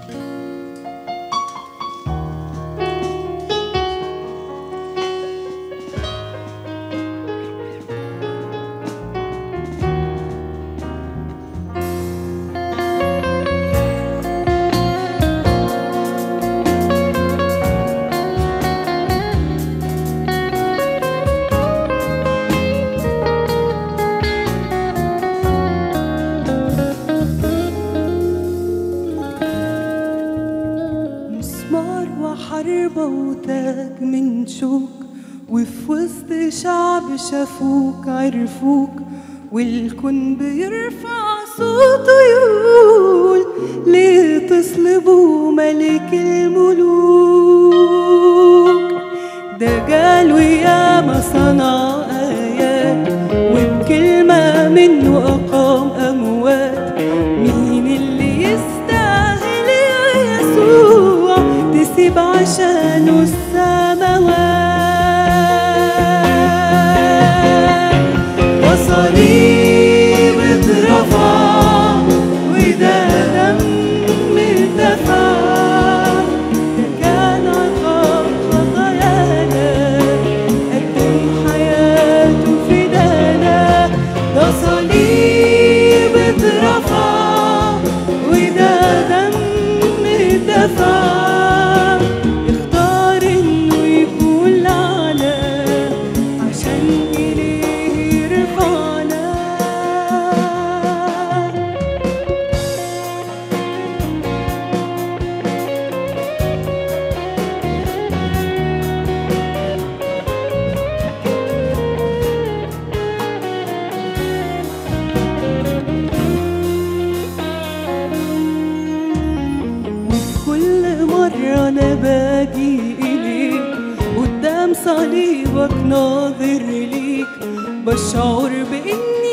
مسمار وحربة وتاج من شوك وفي وسط شعب شافوك عرفوك والكون بيرفع صوته يقول ليه تصلبوا ملك الملوك ده قال وياما صنع آيات وبكلمة منه أقام أموات مين اللي يستاهل يا يسوع تسيب عشانه السماوات وصليب اترفع وده دم ارتفع ده كان عقاب خطايانا قدم حياته فدانا ده صليب اترفع وده دم ارتفع اختار انه يكون لعنة عشان إليه يرفعنا كل مرة أنا باجي إليك قدام صليبك ناظر ليك بشعر بإن